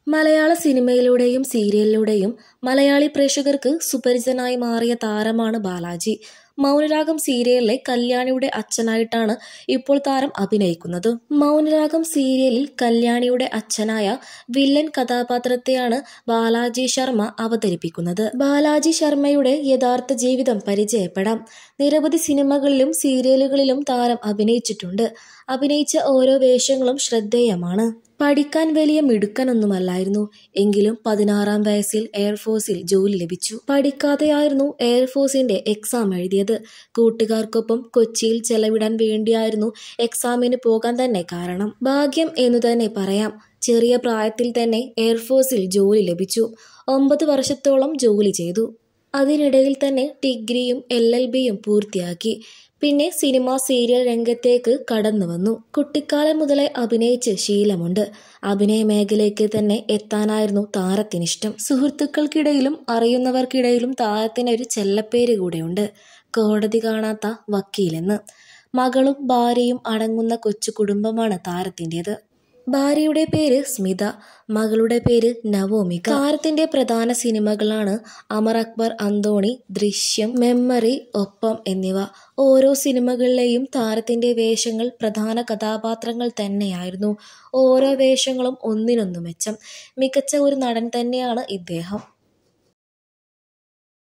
മലയാള സിനിമയിലൂടെയും സീരിയലിലൂടെയും മലയാളി പ്രേക്ഷകർക്ക് സുപരിചിതനായി മാറിയ താരമാണ് ബാലാജി മൗനരാഗം സീരിയലിലെ കല്യാണിയുടെ അച്ഛനായിട്ടാണ് ഇപ്പോൾ താരം അഭിനയിക്കുന്നത് മൗനരാഗം സീരിയലിൽ കല്യാണിയുടെ അച്ഛനായ വില്ലൻ കഥാപാത്രത്തെയാണ് ബാലാജി ശർമ്മ അവതരിപ്പിക്കുന്നത് ബാലാജി ശർമ്മയുടെ യഥാർത്ഥ ജീവിതം പരിചയപ്പെടാം നിരവധി സിനിമകളിലും സീരിയലുകളിലും താരം അഭിനയിച്ചിട്ടുണ്ട് അഭിനയിച്ച ഓരോ വേഷങ്ങളും ശ്രദ്ധേയമാണ് പഠിക്കാൻ വലിയ മിടുക്കനൊന്നുമല്ലായിരുന്നു എങ്കിലും പതിനാറാം വയസ്സിൽ എയർഫോഴ്സിൽ ജോലി ലഭിച്ചു പഠിക്കാതെയായിരുന്നു എയർഫോഴ്സിന്റെ എക്സാം എഴുതിയത് കൂട്ടുകാർക്കൊപ്പം കൊച്ചിയിൽ ചെലവിടാൻ വേണ്ടിയായിരുന്നു എക്സാമിന് പോകാൻ തന്നെ കാരണം ഭാഗ്യം എന്നു തന്നെ പറയാം ചെറിയ പ്രായത്തിൽ തന്നെ എയർഫോഴ്സിൽ ജോലി ലഭിച്ചു ഒമ്പത് വർഷത്തോളം ജോലി ചെയ്തു അതിനിടയിൽ തന്നെ ഡിഗ്രിയും എൽ എൽ ബിയും പൂർത്തിയാക്കി പിന്നെ സിനിമ സീരിയൽ രംഗത്തേക്ക് കടന്നു വന്നു കുട്ടിക്കാലം മുതലേ അഭിനയിച്ച് ശീലമുണ്ട് അഭിനയ മേഖലയ്ക്ക് തന്നെ എത്താനായിരുന്നു താരത്തിനിഷ്ടം സുഹൃത്തുക്കൾക്കിടയിലും അറിയുന്നവർക്കിടയിലും താരത്തിന് ഒരു ചെല്ലപ്പേര് കൂടെയുണ്ട് കോടതി കാണാത്ത വക്കീലെന്ന് മകളും ഭാര്യയും അടങ്ങുന്ന കൊച്ചു കുടുംബമാണ് താരത്തിൻ്റെത് ഭാര്യയുടെ പേര് സ്മിത മകളുടെ പേര് നവോമിക താരത്തിന്റെ പ്രധാന സിനിമകളാണ് അമർ അക്ബർ അന്തോണി ദൃശ്യം മെമ്മറി ഒപ്പം എന്നിവ ഓരോ സിനിമകളിലെയും താരത്തിന്റെ വേഷങ്ങൾ പ്രധാന കഥാപാത്രങ്ങൾ തന്നെയായിരുന്നു ഓരോ വേഷങ്ങളും ഒന്നിനൊന്നു മെച്ചം മികച്ച ഒരു നടൻ തന്നെയാണ് ഇദ്ദേഹം